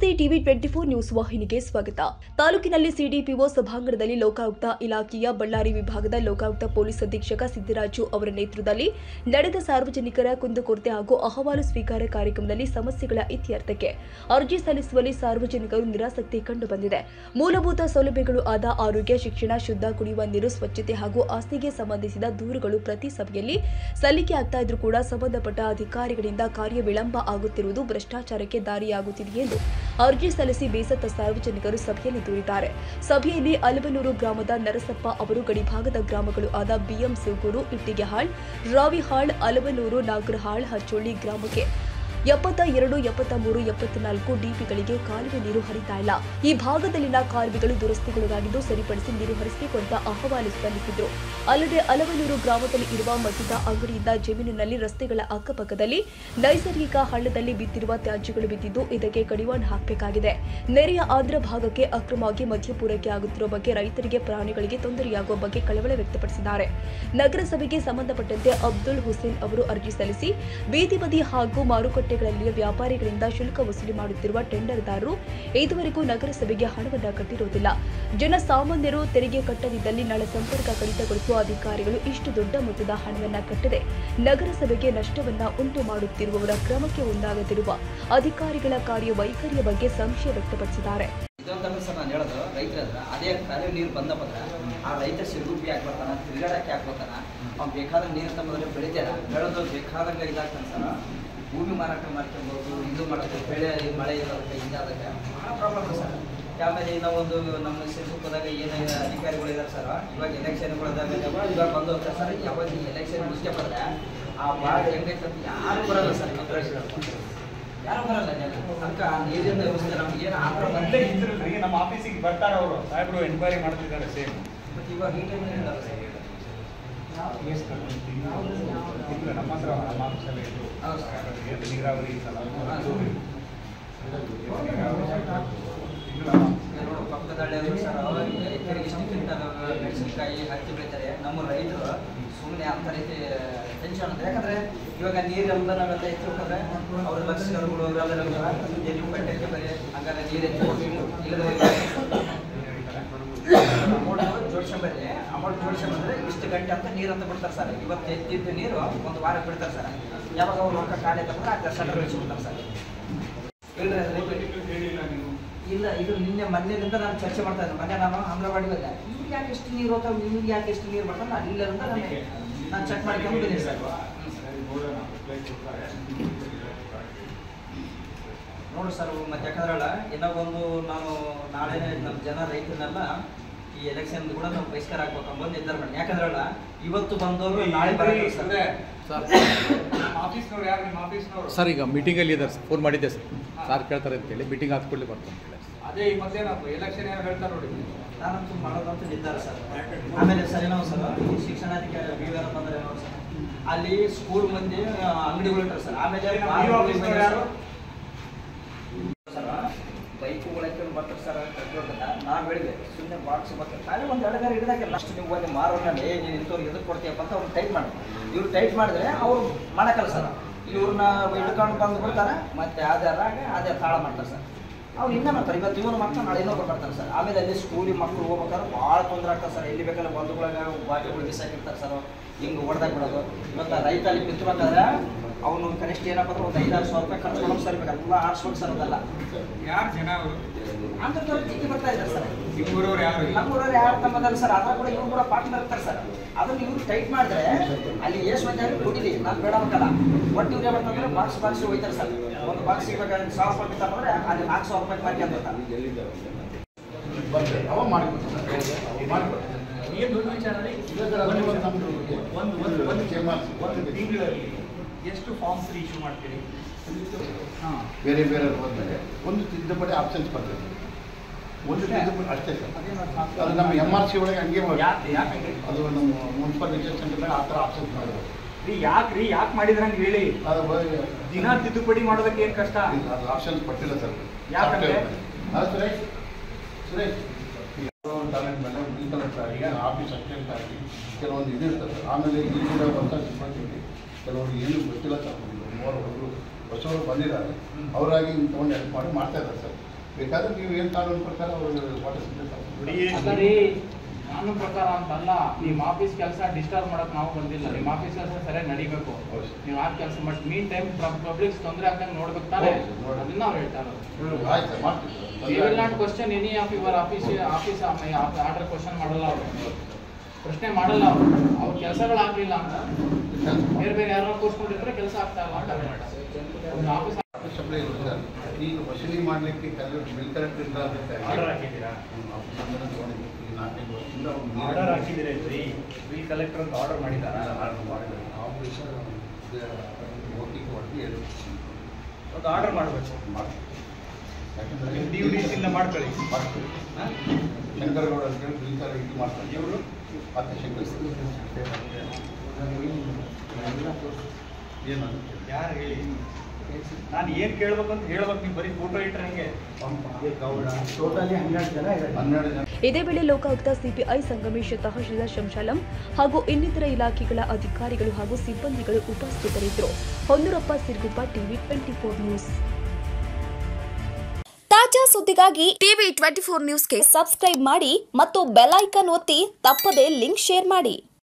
ನಮಸ್ತೆ TV twenty four news ವಾಹಿನಿಗೆ ಸ್ವಾಗತ ತಾಲೂಕಿನಲ್ಲಿ ಸಿಡಿಪಿಒ ಸಭಾಂಗಣದಲ್ಲಿ ಲೋಕಾಯುಕ್ತ ಇಲಾಖೆಯ ಬಳ್ಳಾರಿ ವಿಭಾಗದ ಲೋಕಾಯುಕ್ತ ಪೊಲೀಸ್ ಅಧೀಕ್ಷಕ ಸಿದ್ದರಾಜು ಅವರ ನೇತೃತ್ವದಲ್ಲಿ ನಡೆದ ಸಾರ್ವಜನಿಕರ ಕುಂದುಕೊರತೆ ಹಾಗೂ ಅಹವಾಲು ಸ್ವೀಕಾರ ಕಾರ್ಯಕ್ರಮದಲ್ಲಿ ಸಮಸ್ಯೆಗಳ ಇತ್ಯರ್ಥಕ್ಕೆ ಅರ್ಜಿ ಸಲ್ಲಿಸುವಲ್ಲಿ ಸಾರ್ವಜನಿಕರು ನಿರಾಸಕ್ತಿ ಕಂಡುಬಂದಿದೆ ಮೂಲಭೂತ ಸೌಲಭ್ಯಗಳು ಆದ ಆರೋಗ್ಯ ಶಿಕ್ಷಣ ಶುದ್ಧ ಕುಡಿಯುವ ನೀರು ಸ್ವಚ್ಛತೆ ಹಾಗೂ ಆಸ್ತಿಗೆ ಸಂಬಂಧಿಸಿದ ದೂರುಗಳು ಪ್ರತಿ ಸಭೆಯಲ್ಲಿ ಸಲ್ಲಿಕೆ ಆಗ್ತಾ ಇದ್ರೂ ಕೂಡ ಸಂಬಂಧಪಟ್ಟ ಅಧಿಕಾರಿಗಳಿಂದ ಕಾರ್ಯ ವಿಳಂಬ ಆಗುತ್ತಿರುವುದು ಭ್ರಷ್ಟಾಚಾರಕ್ಕೆ ದಾರಿಯಾಗುತ್ತಿದೆ ಎಂದು ಅರ್ಜಿ ಸಲ್ಲಿಸಿ ಬೇಸತ್ತ ಸಾರ್ವಜನಿಕರು ಸಭೆಯಲ್ಲಿ ದೂರಿದ್ದಾರೆ ಸಭೆಯಲ್ಲಿ ಅಲವನೂರು ಗ್ರಾಮದ ನರಸಪ್ಪ ಅವರು ಗಡಿಭಾಗದ ಗ್ರಾಮಗಳು ಆದ ಬಿಎಂ ಸಿವಗೂರು ಇಟ್ಟಿಗೆಹಾಳ್ ರಾವಿಹಾಳ್ ಅಲವನೂರು ನಾಗರಹಾಳ್ ಹಚ್ಚೋಳಿ ಗ್ರಾಮಕ್ಕೆ ಎಪ್ಪತ್ತ ಎರಡು ಎಪ್ಪತ್ತ ಮೂರು ಎಪ್ಪತ್ನಾಲ್ಕು ಡಿಪಿಗಳಿಗೆ ಕಾಲುವೆ ನೀರು ಹರಿತಾ ಇಲ್ಲ ಈ ಭಾಗದಲ್ಲಿನ ಕಾಲುವೆಗಳು ದುರಸ್ತಿಗೊಳಗಾಗಿದ್ದು ಸರಿಪಡಿಸಿ ನೀರು ಹರಿಸಬೇಕು ಅಂತ ಅಹವಾಲು ಸಲ್ಲಿಸಿದ್ರು ಅಲ್ಲದೆ ಅಲವನೂರು ಗ್ರಾಮದಲ್ಲಿ ಇರುವ ಮದ್ಯದ ಅಂಗಡಿಯಿಂದ ಜಮೀನಿನಲ್ಲಿ ರಸ್ತೆಗಳ ಅಕ್ಕಪಕ್ಕದಲ್ಲಿ ನೈಸರ್ಗಿಕ ಹಳ್ಳದಲ್ಲಿ ಬಿದ್ದಿರುವ ತ್ಯಾಜ್ಯಗಳು ಬಿದ್ದಿದ್ದು ಇದಕ್ಕೆ ಕಡಿವಾಣ ಹಾಕಬೇಕಾಗಿದೆ ನೆರೆಯ ಆಂಧ್ರ ಭಾಗಕ್ಕೆ ಅಕ್ರಮವಾಗಿ ಮದ್ಯ ಪೂರೈಕೆ ಆಗುತ್ತಿರುವ ಬಗ್ಗೆ ರೈತರಿಗೆ ಪ್ರಾಣಿಗಳಿಗೆ ತೊಂದರೆಯಾಗುವ ಬಗ್ಗೆ ಕಳವಳ ವ್ಯಕ್ತಪಡಿಸಿದ್ದಾರೆ ನಗರಸಭೆಗೆ ಸಂಬಂಧಪಟ್ಟಂತೆ ಅಬ್ದುಲ್ ಹುಸೇನ್ ಅವರು ಅರ್ಜಿ ಸಲ್ಲಿಸಿ ಬೀದಿ ಬದಿ ಹಾಗೂ ಮಾರುಕಟ್ಟೆಗಳಲ್ಲಿನ ವ್ಯಾಪಾರಿಗಳಿಂದ ಶುಲ್ಕ ವಸೂಲಿ ಮಾಡುತ್ತಿರುವ ಟೆಂಡರ್ದಾರರು ಇದುವರೆಗೂ ನಗರಸಭೆಗೆ ಹಣವನ್ನ ಕಟ್ಟಿರುವುದಿಲ್ಲ ಜನಸಾಮಾನ್ಯರು ತೆರಿಗೆ ಕಟ್ಟದಿದ್ದಲ್ಲಿ ನಳ ಸಂಪರ್ಕ ಕಡಿತಗೊಳಿಸುವ ಅಧಿಕಾರಿಗಳು ಇಷ್ಟು ದೊಡ್ಡ ಮೊತ್ತದ ಹಣವನ್ನ ಕಟ್ಟದೆ ನಗರಸಭೆಗೆ ನಷ್ಟವನ್ನ ಉಂಟು ಮಾಡುತ್ತಿರುವವರ ಕ್ರಮಕ್ಕೆ ಮುಂದಾಗದಿರುವ ಅಧಿಕಾರಿಗಳ ಕಾರ್ಯವೈಖರಿಯ ಬಗ್ಗೆ ಸಂಶಯ ವ್ಯಕ್ತಪಡಿಸಿದ್ದಾರೆ ಇದಂತಂದ್ರೆ ಸರ್ ನಾನು ಹೇಳೋದು ರೈತರ ಹತ್ರ ಅದೇ ಕಾಲುವೆ ನೀರು ಬಂದ ಬಂದ್ರೆ ಆ ರೈತ ಸಿಡುಪಿ ಯಾಕೆ ಬರ್ತಾನ ತಿರುಗಾಡಕ್ಕೆ ಯಾಕೆ ಬರ್ತಾನ ಅವ್ನು ಬೇಕಾದ್ರೆ ನೀರು ತಂಬಂದ್ರೆ ಬೆಳಿತಾರ ಬೆಳೆದು ಬೇಕಾದಂಗೆ ಇದಾಗ್ತಾನೆ ಸರ್ ಭೂಮಿ ಮಾರಾಟ ಮಾಡ್ಕೊಬೋದು ಇದು ಮಾಡೋದು ಬೆಳೆ ಈ ಮಳೆ ಇರೋದಕ್ಕೆ ಇದಾದಾಗ ಭಾಳ ಪ್ರಾಬ್ಲಮ್ ಸರ್ ಆಮೇಲೆ ನಾವು ಒಂದು ನಮ್ಮ ಸಿರುಪದಾಗ ಏನು ಅಧಿಕಾರಿಗಳು ಇದ್ದಾರೆ ಸರ್ ಇವಾಗ ಎಲೆಕ್ಷನ್ಗಳದಾಗ ಇವಾಗ ಬಂದು ಹೋಗ್ತಾರೆ ಸರ್ ಯಾವಾಗ ಎಲೆಕ್ಷನ್ ಮುಗಿಸ್ಕೆ ಬಂದ್ರೆ ಆ ಭಾಳ ಹೆಂಗೈತೆ ಅಂತ ಯಾರು ಬರಲ್ಲ ಸರ್ ಯಾರು ಬರಲ್ಲ ಜನ ಅದಕ್ಕೆ ಆ ನೀರಿನ ವ್ಯವಸ್ಥೆ ನಮ್ಗೆ ಏನು ಆತರ ಮೊದಲೇ ಇದ್ರಲ್ರಿ ನಮ್ಮ ಆಫೀಸಿಗೆ ಬರ್ತಾರ ಅವರು ಸಾಹೇಬ್ರು ಎನ್ಕ್ವೈರಿ ಮಾಡ್ತಿದ್ದಾರೆ ಸೇಮ್ ಮತ್ತೆ ಇವಾಗ ಈ ಟೈಮ್ ಇಲ್ಲ ಸರ್ ಇಲ್ಲ ನಮ್ಮ ಹತ್ರ ನಮ್ಮ ಆಫೀಸಲ್ಲಿ ಇದು ಹೌದು ಸರ್. ಏನು ನೀರಾವರಿ ಸಲ ನೋಡು ಪಕ್ಕದಳ್ಳಿ ಸರ್ ಎಕರೆಗೆ ಇಷ್ಟು ಕ್ವಿಂಟಲ್ ಮೆಣಸಿನಕಾಯಿ ಹತ್ತಿ ಬೆಳಿತಾರೆ ನಮ್ಮ ರೈತರು ಸುಮ್ಮನೆ ಅಂತ ರೀತಿ ಟೆನ್ಷನ್ ಅಂತ ಯಾಕಂದ್ರೆ ಇವಾಗ ನೀರೆಲ್ಲ ನಾವೆಲ್ಲ ಎತ್ತಿ ಹೋಗಿದ್ರೆ ಅವ್ರ ಲಕ್ಷಗಳು ಅವರೆಲ್ಲ ಎಲ್ಲಿ ಕಟ್ಟಕ್ಕೆ ಬರೀ ಹಂಗಾರೆ ನೀರು ಎತ್ತಿ ಹೋಗ್ಬೇಕು ಇಲ್ಲದೆ ಅಮೌಂಟ್ ಜೋಡ್ಸ್ಕೊಂಬರ್ರಿ ಅಮೌಂಟ್ ಜೋಡ್ಸ್ಕೊಂಬಂದ್ರೆ ಇಷ್ಟು ಗಂಟೆ ಅಂತ ನೀರು ಅಂತ ಬಿಡ್ತಾರೆ ಸರ್ ಇವತ್ತು ಎತ್ತಿದ್ದು ನೀರು ಒಂದು ವಾರ ಬಿಡ್ತಾರೆ ಸರ್ ಯಾವಾಗ ಅವ್ರು ರೊಕ್ಕ ಖಾಲಿ ತಗೊಂಡ್ರೆ ಆ ಸೆಂಟರ್ ಬಿಡ್ತಾರೆ ಸರ್ ಇಲ್ರಿ ಅದು ರಿಪೀಟ್ ಹೇಳಿಲ್ಲ ನೀವು ಇಲ್ಲ ಇದು ನಿನ್ನೆ ಮೊನ್ನೆದಿಂದ ನಾನು ಚರ್ಚೆ ಮಾಡ್ತಾ ಇದ್ದೆ ಮೊನ್ನೆ ನಾನು ಅಮರಾವತಿ ಬಂದೆ ಇವ್ರಿಗೆ ಯಾಕೆ ಎಷ್ಟು ನೀರು ಹೋಗ್ತಾವೆ ನಿಮ್ಗೆ ಯಾಕೆ ಎಷ್ಟು ನೀರು ಬರ್ತದೆ ನಾನು ಇಲ್ಲರಿಂದ ನನಗೆ ನಾನು ಚೆಕ್ ಮಾಡ್ಕೊಂಡು ಬಂದಿನಿ ಸರ್ ಸರಿ ನೋಡೋಣ ರಿಪ್ಲೈ ಕೊಡ್ತಾರೆ ನೋಡಿ ಸರ್ ಮತ್ತೆ ಯಾಕಂದ್ರಲ್ಲ ಇನ್ನೂ ಒಂದು ನಾನು ನಾಳೆ ನಮ್ಮ ಜನ ರೈತರನ್ನೆಲ್ಲ ಈ ಎಲೆಕ್ಷನ್ ಕೂಡ ನಾವು ಬಹಿಷ್ಕಾರ ಆಗ್ಬೇಕು ಬಂದು ನಿರ್ಧಾರ ಮಾಡಿ ಯಾಕಂದ್ರಲ್ಲ ಇವತ್ತು ಬಂದವರು ನಾಳೆ ಬರಲ್ಲ ಸರ್ ನಮ್ಮ ಆಫೀಸ್ನವ್ರು ಯಾರು ನಿಮ್ಮ ಆಫೀಸ್ನವರು ಸರ್ ಈಗ ಮೀಟಿಂಗಲ್ಲಿ ಇದ್ದಾರೆ ಸರ್ ಫೋನ್ ಮಾಡಿದ್ದೆ ಸರ್ ಸಾರ್ ಕೇಳ್ತಾರೆ ಅಂತೇಳಿ ಮೀಟಿಂಗ್ ಆದ ಕೂಡಲೇ ಬರ್ತಾರೆ ಅಂತ ಹೇಳಿ ಅದೇ ಈ ಮತ್ತೇನಪ್ಪ ಎಲೆಕ್ಷನ್ ಏನು ಹೇಳ್ತಾರೆ ನೋಡಿ ನಾನಂತೂ ಮಾಡೋದಂತ ನಿರ್ಧಾರ ಸರ್ ಆಮೇಲೆ ಸರ್ ಏನೋ ಸರ್ ಈ ಶಿಕ್ಷಣಾಧಿಕಾರಿ ವಿ ವಿ ಆರ್ ಬಂದ್ರೆ ಏನೋ ಸರ್ ಅಲ್ಲಿ ಸ್ಕೂಲ್ ಮಂದಿ ಆ, ಅಂಗಡಿಗಳು ಇಟ್ಟಾರೆ ಸರ್ ಆಮೇಲೆ ನಮ್ಮ ಈ ಆಫೀಸ್ನವ್ರು ಯಾರು? ಸರ್ ಬೈಕು ಒಳಕ್ಕೆ ಬರ್ತಾರೆ ಸರ್ ಕಟ್ಕೊಳ್ತಾರೆ ನಾವು ಹೇಳಿದೆ ಸುಮ್ಮನೆ ಬಾಕ್ಸ್ ಬರ್ತಾರೆ ಖಾಲಿ ಒಂದು ಎರಡು ಗಾಡಿ ಹಿಡಿದಾಗೆ ಲಾಸ್ಟ್ ನೀವು ಹೋಗಿ ಮಾರೋಣ ಏ ನೀನು ಇಂಥವ್ರಿಗೆ ಎದಕ್ಕೆ ಕೊಡ್ತೀಯಪ್ಪ ಅಂತ ಅವ್ರು ಟೈಟ್ ಮಾಡಿ ಇವ್ರು ಟೈಟ್ ಮಾಡಿದ್ರೆ ಅವ್ರು ಮಾಡಕ್ಕಲ್ಲ ಸರ್ ಇವ್ರನ್ನ ಹಿಡ್ಕೊಂಡು ಬಂದು ಬಿಡ್ತಾರೆ ಮತ್ತೆ ಆಧಾರ ಅದೇ ತಾಳ ಮಾಡ್ತಾರೆ ಸರ್ ಅವ್ರು ಇನ್ನೂ ಮಾಡ್ತಾರೆ ಇವತ್ತು ಇವನು ಮಾಡ್ತಾರೆ ನಾಳೆ ಇನ್ನೊಬ್ರು ಬರ್ತಾರೆ ಸರ್ ಆಮೇಲೆ ಅಲ್ಲಿ ಸ್ಕೂಲಿಗೆ ಮಕ್ಕಳು ಹೋಗ್ಬೇಕಾದ್ರೆ ಭಾಳ ತೊಂದರೆ ಆಗ್ತದೆ ಸರ್ ಎಲ್ಲಿ ಬೇಕಾದ್ರೆ ಬಂಧುಗಳಾಗ ಬಾಟಿಗಳು ಬಿಸಾಕಿರ್ತಾರೆ ಸರ್ ಹಿಂಗೆ ಹೊಡೆದಾಗ ಬಿಡೋದು ಇವತ್ತು ರೈತ ಅಲ್ಲಿ ಬಿತ್ತಬೇಕಾದ್ರೆ ಅವನು ಕನಿಷ್ಠ ಏನಪ್ಪ ಅಂದ್ರೆ ಒಂದು ಐದಾರು ಸಾವಿರ ರೂಪಾಯಿ ಖರ್ಚು ಮಾಡೋದು ಸರ್ ಇವಾಗ ಎಲ್ಲ ಆಡ್ಸ್ಬೇಕು ಸರ್ ಅದೆಲ್ಲ ಯಾರು ಜನ ಅವರು ಅಂಥದ್ದವ್ರು ಜಿಕ್ಕಿ ಬರ್ತಾ ಇದ್ದಾರೆ ಸರ್ ನಿಮ್ಮೂರವ್ರು ಯಾರು ಇಲ್ಲ ನಮ್ಮೂರವ್ರು ಯಾರು ತಮ್ಮದಲ್ಲ ಸರ್ ಅದ್ರ ಕೂಡ ಇವ್ರು ಕೂಡ ಪಾರ್ಟ್ನರ್ ಇರ್ತಾರೆ ಸರ್ ಅದನ್ನ ಇವ್ರು ಟೈಟ್ ಮಾಡಿದ್ರೆ ಅಲ್ಲಿ ಎಷ್ಟು ಮಂದಿ ಆಗಿ ಕೊಡಿಲಿ ನಾನು ಬೇಡ ಅಂತಲ್ಲ ಒಟ್ಟು ಇವ್ರು ಬರ್ತಂದ್ರೆ ಬಾಕ್ಸ್ ಬಾಕ್ಸ್ ಹೋಯ್ತಾರೆ ಸರ್ ಒಂದು ಬಾಕ್ಸ್ ಇವಾಗ ಸಾವಿರ ರೂಪಾಯಿ ಬಿತ್ತಂದ್ರೆ ಅಲ್ಲಿ ನಾಲ್ಕು ಸಾವಿರ ರೂಪಾಯಿ ಮಾರ್ಕೆ ಅಂತ ಏನು ದೊಡ್ಡ ವಿಚಾರ ರೀ? ಒಂದು ಒಂದು ಒಂದು ಒಂದು ತಿಂಗಳಲ್ಲಿ ಎಷ್ಟು ಫಾರ್ಮ್ಸ್ ಇಶ್ಯೂ ಮಾಡ್ತೀರಿ ಹಾಂ ಬೇರೆ ಬೇರೆ ಹೋದ್ಮೇಲೆ ಒಂದು ತಿದ್ದುಪಡಿ ಆಪ್ಷನ್ಸ್ ಬರ್ತದೆ ಒಂದು ತಿದ್ದುಪಡಿ ಅಷ್ಟೇ ಸರ್ ಅದು ನಮ್ಮ ಎಮ್ ಆರ್ ಸಿ ಒಳಗೆ ಹಂಗೆ ಮಾಡಿ ಯಾಕೆ ಯಾಕೆ ಅದು ನಮ್ಮ ಮುನ್ಸಿಪಲ್ ರಿಸರ್ಚ್ ಸೆಂಟರ್ನಾಗ ಆ ಥರ ಆಪ್ಷನ್ಸ್ ಮಾಡಿದ್ರು ರೀ ಯಾಕೆ ರೀ ಯಾಕೆ ಮಾಡಿದ್ರೆ ಹಂಗೆ ಹೇಳಿ ಅದು ಬ- ದಿನ ತಿದ್ದುಪಡಿ ಮಾಡೋದಕ್ಕೆ ಏನು ಕಷ್ಟ ಇಲ್ಲ, ಅದು ಆಪ್ಷನ್ಸ್ ಕೊಟ್ಟಿಲ್ಲ ಸರ್ ಯಾಕಂದ್ರೆ? ಅದು ಸುರೇಶ್ ಸುರೇಶ್ ಟ್ಯಾಲೆಂಟ್ ಮೇಲೆ ಈ ಕಲೆಕ್ಟರ್ ಆಗಿ ಆಫೀಸ್ ಅಸಿಸ್ಟೆಂಟ್ ಆಗಿ ಕೆಲವೊಂದು ಇದು ಇರ್ತದೆ ಸರ್ ಆಮೇಲೆ ಇಲ್ಲಿ ಕೂಡ ಹೊಸ ಸಿಬ್ಬಂದಿ ಕೆಲವರು ಏನು ಗೊತ್ತಿಲ್ಲ ಸರ್ ಮೂವರು ಹುಡುಗರು ಹೊಸವರು ಬಂದಿದ್ದಾರೆ ಅವರಾಗಿ ತೊಗೊಂಡು ಹೆಲ್ಪ್ ಮಾಡಿ ಮಾಡ್ತಾ ಇದ್ದಾರೆ ಸರ್ ಬೇಕಾದ್ರೆ ನೀವು ಏನು ಕಾನೂನು ಪ್ರಕಾರ ಅವರು ವಾಟರ್ ಅದರಿ ಕಾನೂನು ಪ್ರಕಾರ ಅಂತಲ್ಲ ನಿಮ್ಮ ಆಫೀಸ್ ಕೆಲಸ ಡಿಸ್ಟರ್ಬ್ ಮಾಡಕ್ ನಾವು ಬಂದಿಲ್ಲ ನಿಮ್ಮ ಆಫೀಸ್ ಕೆಲಸ ಸರಿಯಾಗಿ ನಡಿಬೇಕು ನೀವು ಆ ಕೆಲಸ ಬಟ್ ಮೀನ್ ಟೈಮ್ ಪಬ್ಲಿಕ್ಸ್ ತೊಂದರೆ ಆಗ್ದಂಗೆ ನೋಡ್ಬೇಕು ತಾನೇ ಹೌದು, ನೋಡಿ. ಅದನ್ನ ಅವ್ರು ಹೇಳ್ತಾ ಇರೋದು ಆಯ್ತು ಸರ್ ಮಾಡ್ತೀವಿ we will not question any of your office office order question ಮಾಡಲ್ಲ ಅವರು ಪ್ರಶ್ನೆ ಮಾಡಲ್ಲ ಅವರು ಅವ್ರ ಕೆಲಸಗಳಾಗ್ಲಿಲ್ಲ ಅಂತ ಬೇರೆ ಬೇರೆ ಯಾರು ಕೂರ್ಸ್ಕೊಂಡಿದ್ರೆ ಕೆಲಸ ಆಗ್ತಾ ಇಲ್ಲ ಅಂತ ಒಂದು ಆಫೀಸ್ ಸಪ್ಲೈ ಇದೆ ಸರ್ ಈಗ ವಸೂಲಿ ಮಾಡಲಿಕ್ಕೆ ಕೆಲವು ಬಿಲ್ ಕಲೆಕ್ಟರ್ ಇಲ್ಲ ಆರ್ಡರ್ ಹಾಕಿದ್ದೀರಾ ಈ ನಾಲ್ಕೈದು ವರ್ಷದಿಂದ ಅವ್ರು ನೀರು- ಆರ್ಡರ್ ಹಾಕಿದ್ದೀರಾ ಇದ್ರಿ ಬಿಲ್ ಕಲೆಕ್ಟರ್ ಅಂತ ಆರ್ಡರ್ ಮಾಡಿದ್ದಾರಾ ಆರ್ಡರ್ ಮಾಡಿದ್ದಾರೆ ಆಪರೇಷನ್ ಓಟಿಗೆ ಹೊಡೆದು ಹೇಳಿ ಒಂದು ಆರ್ಡರ್ ಮಾಡಬೇಕು ಮಾಡ್ತೀವಿ ಯಾಕಂದ್ರೆ ನಿಮ್ಮ ಡಿ ಯು ಡಿ ಸಿಂದ ಮಾಡ್ಕೊಳ್ಳಿ ಮಾಡ್ತೀವಿ ಶಂಕರಗೌಡ ಅಂತ ಹೇಳಿ ಬಿಲ್ ಕಲೆಕ್ಟರ್ ಇದು ಮಾಡ್ತಾರೆ ಇವರು ಮತ್ತೆ ಶಂಕರ್ ಏನದು ಯಾರು ಹೇಳಿ ನಾನು ಏನು ಕೇಳ್ಬೇಕು ಅಂತ ಹೇಳ್ಬೇಕು ನೀವು ಬರೀ ಫೋಟೋ ಇಟ್ರೆ ಹಿಂಗೆ ಟೋಟಲಿ ಹನ್ನೆರಡು ಜನ ಇದ್ದಾರೆ ಹನ್ನೆರಡು ಜನ ಇದೇ ವೇಳೆ ಲೋಕಾಯುಕ್ತ ಸಿಪಿಐ ಸಂಗಮೇಶ್ ತಹಶೀಲ್ದಾರ್ ಶಂಶಾಲಂ ಹಾಗೂ ಇನ್ನಿತರ ಇಲಾಖೆಗಳ ಅಧಿಕಾರಿಗಳು ಹಾಗೂ ಸಿಬ್ಬಂದಿಗಳು ಉಪಸ್ಥಿತರಿದ್ದರು Honnurappa Siruguppa TV twenty four news ತಾಜಾ ಸುದ್ದಿಗಾಗಿ ಟಿವಿ ಟ್ವೆಂಟಿ ಫೋರ್ ನ್ಯೂಸ್ಗೆ ಸಬ್ಸ್ಕ್ರೈಬ್ ಮಾಡಿ ಮತ್ತು ಬೆಲ್ ಐಕಾನ್ ಒತ್ತಿ ತಪ್ಪದೇ ಲಿಂಕ್ ಶೇರ್ ಮಾಡಿ